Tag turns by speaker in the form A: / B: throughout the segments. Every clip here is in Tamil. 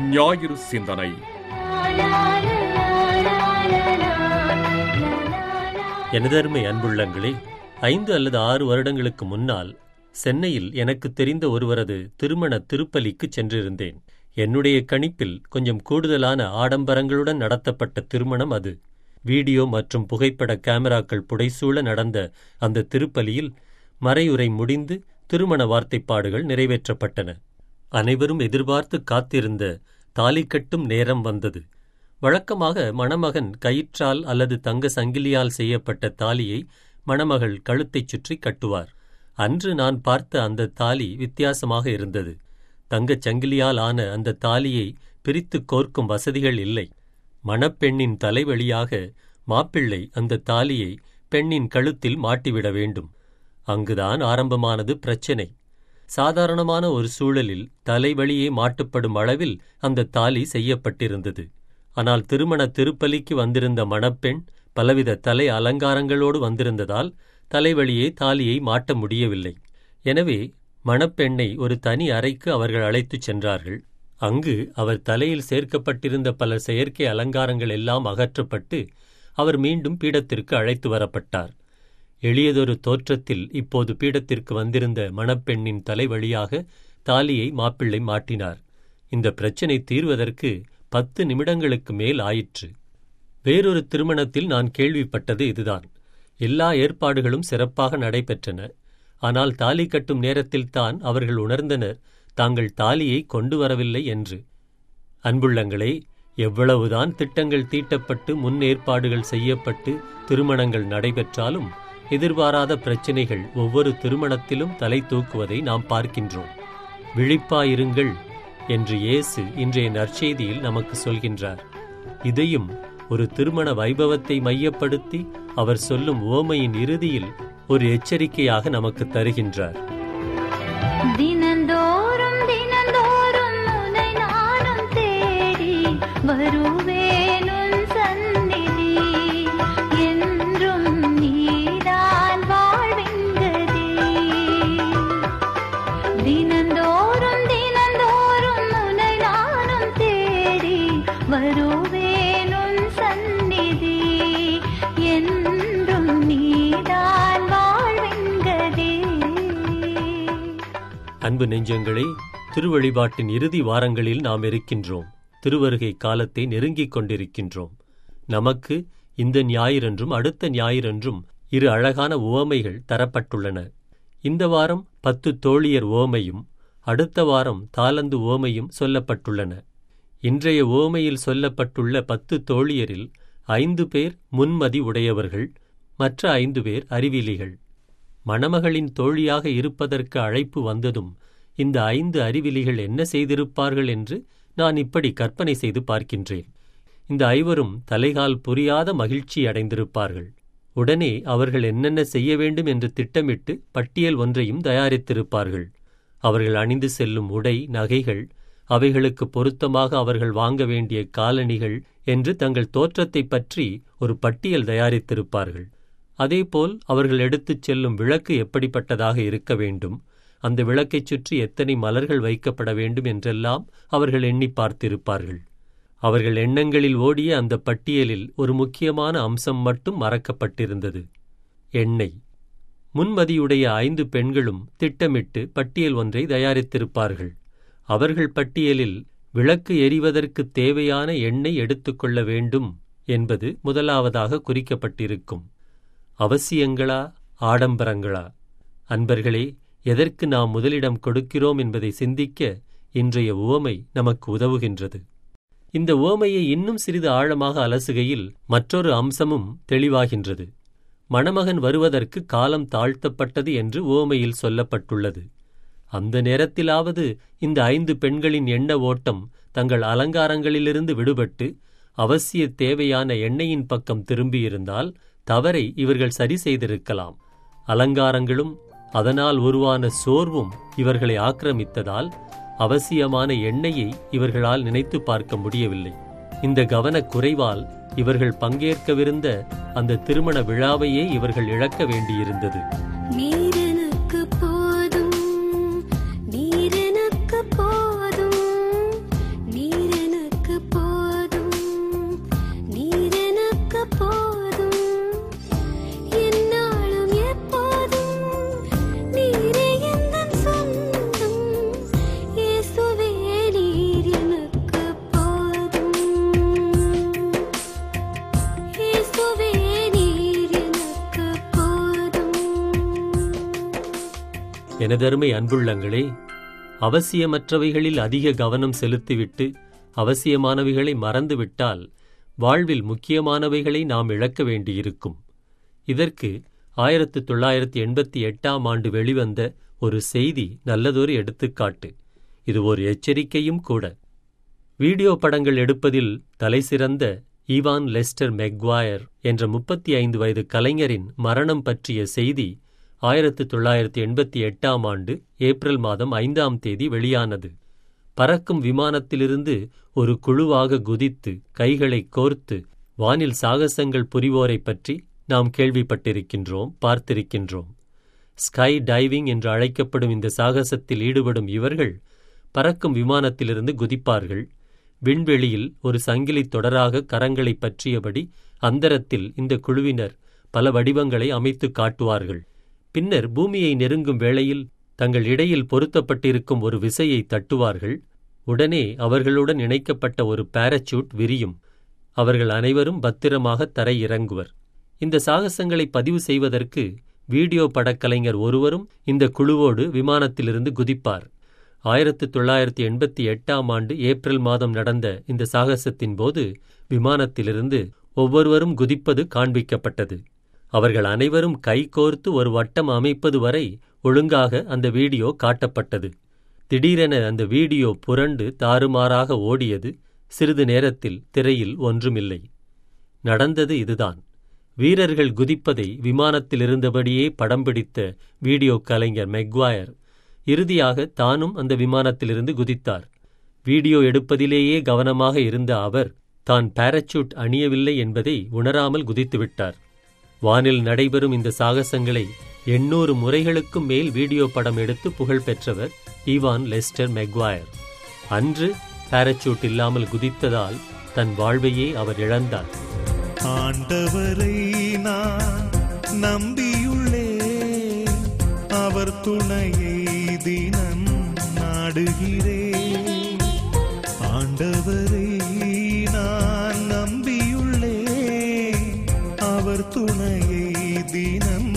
A: ஞாயிறு சிந்தனை
B: எனதருமை அன்புள்ளங்களே ஐந்து அல்லது ஆறு வருடங்களுக்கு முன்னால் சென்னையில் எனக்கு தெரிந்த ஒருவரது திருமண திருப்பலிக்கு சென்றிருந்தேன் என்னுடைய கணிப்பில் கொஞ்சம் கூடுதலான ஆடம்பரங்களுடன் நடத்தப்பட்ட திருமணம் அது வீடியோ மற்றும் புகைப்பட கேமராக்கள் புடைசூழ நடந்த அந்த திருப்பலியில் மறையுரை முடிந்து திருமண வார்த்தைப்பாடுகள் நிறைவேற்றப்பட்டன அனைவரும் எதிர்பார்த்து காத்திருந்த தாலி கட்டும் நேரம் வந்தது வழக்கமாக மணமகன் கயிற்றால் அல்லது தங்க சங்கிலியால் செய்யப்பட்ட தாலியை மணமகள் கழுத்தைச் சுற்றி கட்டுவார் அன்று நான் பார்த்த அந்த தாலி வித்தியாசமாக இருந்தது தங்கச் சங்கிலியால் ஆன அந்த தாலியை பிரித்துக் கோர்க்கும் வசதிகள் இல்லை மணப்பெண்ணின் தலைவழியாக மாப்பிள்ளை அந்த தாலியை பெண்ணின் கழுத்தில் மாட்டிவிட வேண்டும் அங்குதான் ஆரம்பமானது பிரச்சனை சாதாரணமான ஒரு சூழலில் தலைவழியே மாட்டுப்படும் அளவில் அந்த தாலி செய்யப்பட்டிருந்தது ஆனால் திருமண திருப்பலிக்கு வந்திருந்த மணப்பெண் பலவித தலை அலங்காரங்களோடு வந்திருந்ததால் தலைவழியே தாலியை மாட்ட முடியவில்லை எனவே மணப்பெண்ணை ஒரு தனி அறைக்கு அவர்கள் அழைத்துச் சென்றார்கள் அங்கு அவர் தலையில் சேர்க்கப்பட்டிருந்த பல செயற்கை அலங்காரங்கள் எல்லாம் அகற்றப்பட்டு அவர் மீண்டும் பீடத்திற்கு அழைத்து வரப்பட்டார் எளியதொரு தோற்றத்தில் இப்போது பீடத்திற்கு வந்திருந்த மணப்பெண்ணின் தலைவழியாக தாலியை மாப்பிள்ளை மாட்டினார் இந்த பிரச்சனை தீர்வதற்கு பத்து நிமிடங்களுக்கு மேல் ஆயிற்று வேறொரு திருமணத்தில் நான் கேள்விப்பட்டது இதுதான் எல்லா ஏற்பாடுகளும் சிறப்பாக நடைபெற்றன ஆனால் தாலி கட்டும் நேரத்தில்தான் அவர்கள் உணர்ந்தனர் தாங்கள் தாலியை கொண்டு வரவில்லை என்று அன்புள்ளங்களே எவ்வளவுதான் திட்டங்கள் தீட்டப்பட்டு முன் ஏற்பாடுகள் செய்யப்பட்டு திருமணங்கள் நடைபெற்றாலும் எதிர்பாராத பிரச்சினைகள் ஒவ்வொரு திருமணத்திலும் தலை தூக்குவதை நாம் பார்க்கின்றோம் விழிப்பாயிருங்கள் என்று இயேசு இன்றைய நற்செய்தியில் நமக்கு சொல்கின்றார் இதையும் ஒரு திருமண வைபவத்தை மையப்படுத்தி அவர் சொல்லும் ஓமையின் இறுதியில் ஒரு எச்சரிக்கையாக நமக்கு தருகின்றார்
C: தினந்தோறும் தினந்தோறும் உனை நானும் தேடி வருவேன் உன் சந்நிதி என்றும் நீதான் வாழ்வின் கதி தினந்தோறும் தினந்தோறும் உனை நானும் தேடி வருவேன் உன் சந்நிதி என்றும் நீதான் வாழ்வின் கதி
B: அன்பு நெஞ்சங்களே திருவழிபாட்டின் இறுதி வாரங்களில் நாம் இருக்கின்றோம் திருவருகை காலத்தை நெருங்கிக் கொண்டிருக்கின்றோம் நமக்கு இந்த ஞாயிறன்றும் அடுத்த ஞாயிறன்றும் இரு அழகான உவமைகள் தரப்பட்டுள்ளன இந்த வாரம் பத்து தோழியர் உவமையும் அடுத்த வாரம் தாளந்து உவமையும் சொல்லப்பட்டுள்ளன இன்றைய உவமையில் சொல்லப்பட்டுள்ள பத்து தோழியரில் ஐந்து பேர் முன்மதி உடையவர்கள் மற்ற ஐந்து பேர் அறிவிலிகள் மணமகளின் தோழியாக இருப்பதற்கு அழைப்பு வந்ததும் இந்த ஐந்து அறிவிலிகள் என்ன செய்திருப்பார்கள் என்று நான் இப்படி கற்பனை செய்து பார்க்கின்றேன் இந்த ஐவரும் தலைகால் புரியாத மகிழ்ச்சி அடைந்திருப்பார்கள் உடனே அவர்கள் என்னென்ன செய்ய வேண்டும் என்று திட்டமிட்டு பட்டியல் ஒன்றையும் தயாரித்திருப்பார்கள் அவர்கள் அணிந்து செல்லும் உடை நகைகள் அவைகளுக்கு பொருத்தமாக அவர்கள் வாங்க வேண்டிய காலணிகள் என்று தங்கள் தோற்றத்தைப் பற்றி ஒரு பட்டியல் தயாரித்திருப்பார்கள் அதேபோல் அவர்கள் எடுத்துச் செல்லும் விளக்கு எப்படிப்பட்டதாக இருக்க வேண்டும் அந்த விளக்கைச் சுற்றி எத்தனை மலர்கள் வைக்கப்பட வேண்டும் என்றெல்லாம் அவர்கள் எண்ணி பார்த்திருப்பார்கள் அவர்கள் எண்ணங்களில் ஓடிய அந்த பட்டியலில் ஒரு முக்கியமான அம்சம் மட்டும் மறக்கப்பட்டிருந்தது எண்ணெய் முன்மதியுடைய ஐந்து பெண்களும் திட்டமிட்டு பட்டியல் ஒன்றை தயாரித்திருப்பார்கள் அவர்கள் பட்டியலில் விளக்கு எரிவதற்கு தேவையான எண்ணெய் எடுத்துக்கொள்ள வேண்டும் என்பது முதலாவதாக குறிக்கப்பட்டிருக்கும் அவசியங்களா ஆடம்பரங்களா அன்பர்களே எதற்கு நாம் முதலிடம் கொடுக்கிறோம் என்பதை சிந்திக்க இன்றைய உவமை நமக்கு உதவுகின்றது இந்த உவமையை இன்னும் சிறிது ஆழமாக அலசுகையில் மற்றொரு அம்சமும் தெளிவாகின்றது மணமகன் வருவதற்கு காலம் தாழ்த்தப்பட்டது என்று உவமையில் சொல்லப்பட்டுள்ளது அந்த நேரத்திலாவது இந்த ஐந்து பெண்களின் எண்ண ஓட்டம் தங்கள் அலங்காரங்களிலிருந்து விடுபட்டு அவசிய தேவையான எண்ணெயின் பக்கம் திரும்பியிருந்தால் தவறை இவர்கள் சரி செய்திருக்கலாம் அலங்காரங்களும் அதனால் உருவான சோர்வும் இவர்களை ஆக்கிரமித்ததால் அவசியமான எண்ணெயை இவர்களால் நினைத்து பார்க்க முடியவில்லை இந்த கவனக் குறைவால் இவர்கள் பங்கேற்கவிருந்த அந்த திருமண விழாவையே இவர்கள் இழக்க வேண்டியிருந்தது
C: நீரெனக்கு போதும் நீரெனக்கு போதும் நீரெனக்கு
B: எனதருமை அன்புள்ளங்களே அவசியமற்றவைகளில் அதிக கவனம் செலுத்திவிட்டு அவசியமானவைகளை மறந்துவிட்டால் வாழ்வில் முக்கியமானவைகளை நாம் இழக்க வேண்டியிருக்கும் இதற்கு ஆயிரத்து தொள்ளாயிரத்தி எண்பத்தி எட்டாம் ஆண்டு வெளிவந்த ஒரு செய்தி நல்லதொரு எடுத்துக்காட்டு இது ஒரு எச்சரிக்கையும் கூட வீடியோ படங்கள் எடுப்பதில் தலைசிறந்த ஈவான் லெஸ்டர் மெக்வாயர் என்ற முப்பத்தி ஐந்து வயது கலைஞரின் மரணம் பற்றிய செய்தி ஆயிரத்து தொள்ளாயிரத்தி எண்பத்தி எட்டாம் ஆண்டு ஏப்ரல் மாதம் ஐந்தாம் தேதி வெளியானது பறக்கும் விமானத்திலிருந்து ஒரு குழுவாக குதித்து கைகளை கோர்த்து வானில் சாகசங்கள் புரிவோரைப் பற்றி நாம் கேள்விப்பட்டிருக்கின்றோம் பார்த்திருக்கின்றோம் ஸ்கை டைவிங் என்று அழைக்கப்படும் இந்த சாகசத்தில் ஈடுபடும் இவர்கள் பறக்கும் விமானத்திலிருந்து குதிப்பார்கள் விண்வெளியில் ஒரு சங்கிலி தொடராக கரங்களை பற்றியபடி அந்தரத்தில் இந்த குழுவினர் பல வடிவங்களை அமைத்துக் காட்டுவார்கள் பின்னர் பூமியை நெருங்கும் வேளையில் தங்கள் இடையில் பொருத்தப்பட்டிருக்கும் ஒரு விசையை தட்டுவார்கள் உடனே அவர்களுடன் இணைக்கப்பட்ட ஒரு பாரச்சூட் விரியும் அவர்கள் அனைவரும் பத்திரமாக தரை இறங்குவர் இந்த சாகசங்களை பதிவு செய்வதற்கு வீடியோ படக்கலைஞர் ஒருவரும் இந்த குழுவோடு விமானத்திலிருந்து குதிப்பார் ஆயிரத்து தொள்ளாயிரத்தி எண்பத்தி எட்டாம் ஆண்டு ஏப்ரல் மாதம் நடந்த இந்த சாகசத்தின் போது விமானத்திலிருந்து ஒவ்வொருவரும் குதிப்பது காண்பிக்கப்பட்டது அவர்கள் அனைவரும் கைகோர்த்து ஒரு வட்டம் அமைப்பது வரை ஒழுங்காக அந்த வீடியோ காட்டப்பட்டது திடீரென அந்த வீடியோ புரண்டு தாறுமாறாக ஓடியது சிறிது நேரத்தில் திரையில் ஒன்றுமில்லை நடந்தது இதுதான் வீரர்கள் குதிப்பதை விமானத்தில் இருந்தபடியே படம் பிடித்த வீடியோ கலைஞர் மெக்வாயர் இறுதியாக தானும் அந்த விமானத்திலிருந்து குதித்தார் வீடியோ எடுப்பதிலேயே கவனமாக இருந்த அவர் தான் பாரச்சூட் அணியவில்லை என்பதை உணராமல் குதித்துவிட்டார் வானில் நடைபெறும் இந்த சாகசங்களை எண்ணூறு முறைகளுக்கும் மேல் வீடியோ படம் எடுத்து புகழ் பெற்றவர் ஈவான் லெஸ்டர் மெக்வாயர் அன்று பாரச்சூட் இல்லாமல் குதித்ததால் தன் வாழ்வையே அவர் இழந்தார்
A: ஆண்டவரை நான் நம்பியுள்ளே அவர் துணையை தினம் நாடுகிறே ஆண்டவரை நான் நம்பியுள்ளே அவர் துணையை தினம்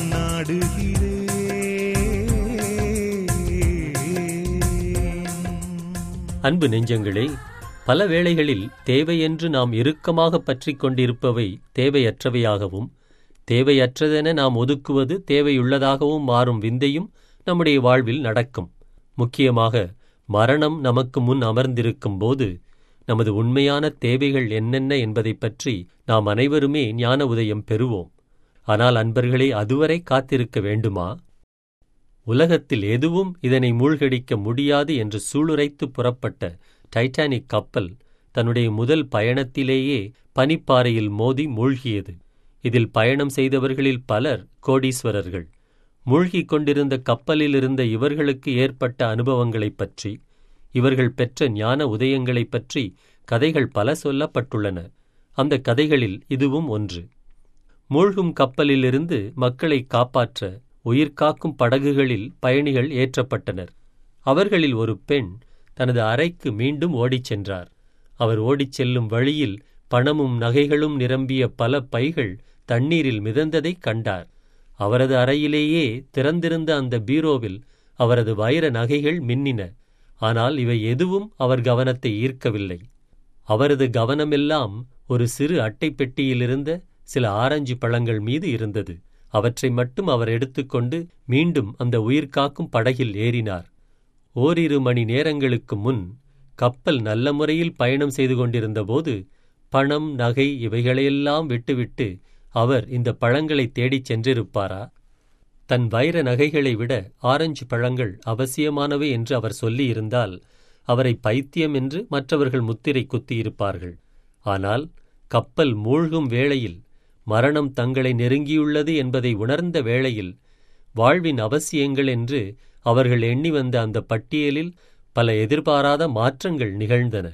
A: நாடுகிறேன்
B: அன்பு நெஞ்சங்களே பல வேளைகளில் தேவையென்று நாம் இறுக்கமாக பற்றிக் கொண்டிருப்பவை தேவையற்றவையாகவும் தேவையற்றதென நாம் ஒதுக்குவது தேவையுள்ளதாகவும் மாறும் விந்தையும் நம்முடைய வாழ்வில் நடக்கும் முக்கியமாக மரணம் நமக்கு முன் அமர்ந்திருக்கும் போது நமது உண்மையான தேவைகள் என்னென்ன என்பதைப் பற்றி நாம் அனைவருமே ஞான உதயம் பெறுவோம் ஆனால் அன்பர்களே அதுவரை காத்திருக்க வேண்டுமா உலகத்தில் எதுவும் இதனை மூழ்கடிக்க முடியாது என்று சூளுரைத்து புறப்பட்ட டைட்டானிக் கப்பல் தன்னுடைய முதல் பயணத்திலேயே பனிப்பாறையில் மோதி மூழ்கியது இதில் பயணம் செய்தவர்களில் பலர் கோடீஸ்வரர்கள் மூழ்கிக் கொண்டிருந்த கப்பலில் இருந்த இவர்களுக்கு ஏற்பட்ட அனுபவங்களைப் பற்றி இவர்கள் பெற்ற ஞான உதயங்களைப் பற்றி கதைகள் பல சொல்லப்பட்டுள்ளன அந்த கதைகளில் இதுவும் ஒன்று மூழ்கும் கப்பலிலிருந்து மக்களை காப்பாற்ற உயிர்காக்கும் படகுகளில் பயணிகள் ஏற்றப்பட்டனர் அவர்களில் ஒரு பெண் தனது அறைக்கு மீண்டும் ஓடிச் சென்றார் அவர் ஓடிச் செல்லும் வழியில் பணமும் நகைகளும் நிரம்பிய பல பைகள் தண்ணீரில் மிதந்ததைக் கண்டார் அவரது அறையிலேயே திறந்திருந்த அந்த பீரோவில் அவரது வைர நகைகள் மின்னின ஆனால் இவை எதுவும் அவர் கவனத்தை ஈர்க்கவில்லை அவரது கவனமெல்லாம் ஒரு சிறு அட்டைப் பெட்டியிலிருந்த சில ஆரஞ்சு பழங்கள் மீது இருந்தது அவற்றை மட்டும் அவர் எடுத்துக்கொண்டு மீண்டும் அந்த உயிர்காக்கும் படகில் ஏறினார் ஓரிரு மணி நேரங்களுக்கு முன் கப்பல் நல்ல முறையில் பயணம் செய்து கொண்டிருந்தபோது பணம் நகை இவைகளையெல்லாம் விட்டுவிட்டு அவர் இந்த பழங்களை தேடிச் சென்றிருப்பாரா தன் வைர நகைகளை விட ஆரஞ்சு பழங்கள் அவசியமானவை என்று அவர் சொல்லியிருந்தால் அவரை பைத்தியம் என்று மற்றவர்கள் முத்திரை குத்தியிருப்பார்கள் ஆனால் கப்பல் மூழ்கும் வேளையில் மரணம் தங்களை நெருங்கியுள்ளது என்பதை உணர்ந்த வேளையில் வாழ்வின் அவசியங்கள் என்று அவர்கள் எண்ணி வந்த அந்த பட்டியலில் பல எதிர்பாராத மாற்றங்கள் நிகழ்ந்தன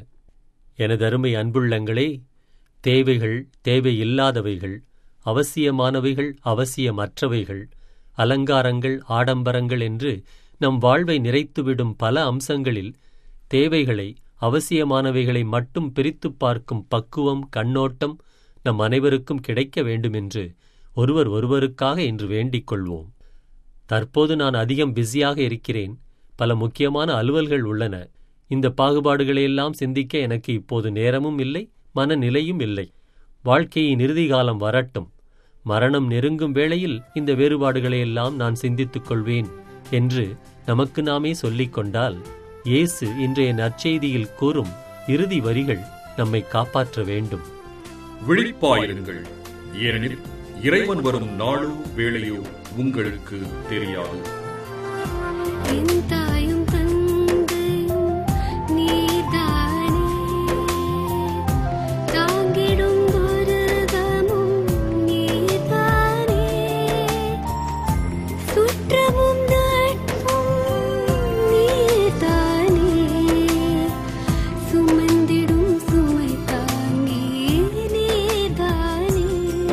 B: எனதருமை அன்புள்ளங்களே தேவைகள் தேவையில்லாதவைகள் அவசியமானவைகள் அவசியமற்றவைகள் அலங்காரங்கள் ஆடம்பரங்கள் என்று நம் வாழ்வை நிறைத்துவிடும் பல அம்சங்களில் தேவைகளை அவசியமானவைகளை மட்டும் பிரித்துப் பார்க்கும் பக்குவம் கண்ணோட்டம் நம் அனைவருக்கும் கிடைக்க வேண்டுமென்று ஒருவர் ஒருவருக்காக இன்று வேண்டிக் கொள்வோம் தற்போது நான் அதிகம் பிஸியாக இருக்கிறேன் பல முக்கியமான அலுவல்கள் உள்ளன இந்த பாகுபாடுகளையெல்லாம் சிந்திக்க எனக்கு இப்போது நேரமும் இல்லை மனநிலையும் இல்லை வாழ்க்கையின் இறுதி காலம் வரட்டும் மரணம் நெருங்கும் வேளையில் இந்த வேறுபாடுகளையெல்லாம் நான் சிந்தித்துக் கொள்வேன் என்று நமக்கு நாமே சொல்லிக் கொண்டால் இயேசு இன்றைய நற்செய்தியில் கூறும் இறுதி வரிகள் நம்மை காப்பாற்ற வேண்டும்
D: விழிப்பாயிருங்கள் ஏனெனில் இறைவன் வரும் நாளோ வேளையோ உங்களுக்கு தெரியாது
C: என் தாயும் தந்தையும் நீதானே தாங்கிடும் துருகமும் நீதானே சுற்றமும் நட்பும் நீதானே சுமந்திடும் சுமை தாங்கி நீதானே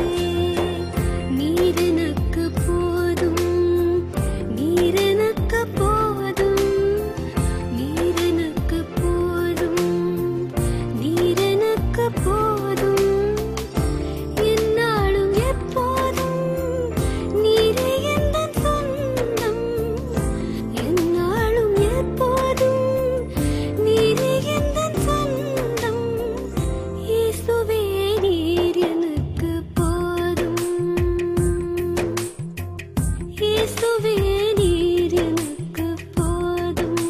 C: நீரெனக்கு போதும் நீரெனக்கு போதும் நீரெனக்கு போதும் நீரெனக்கு போதும் என்னாலும் எப்போதும் நீரே எந்தன் சொந்தம் என்னாலும் எப்போதும் நீரே எந்தன் சொந்தம் இயேசுவே நீர் எனக்கு போதும் இயேசுவே நீர் எனக்கு போதும்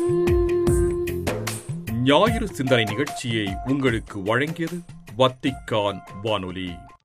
D: ஞாயிறு சிந்தனை நிகழ்ச்சியை உங்களுக்கு வழங்கியது வத்திக்கான் வானொலி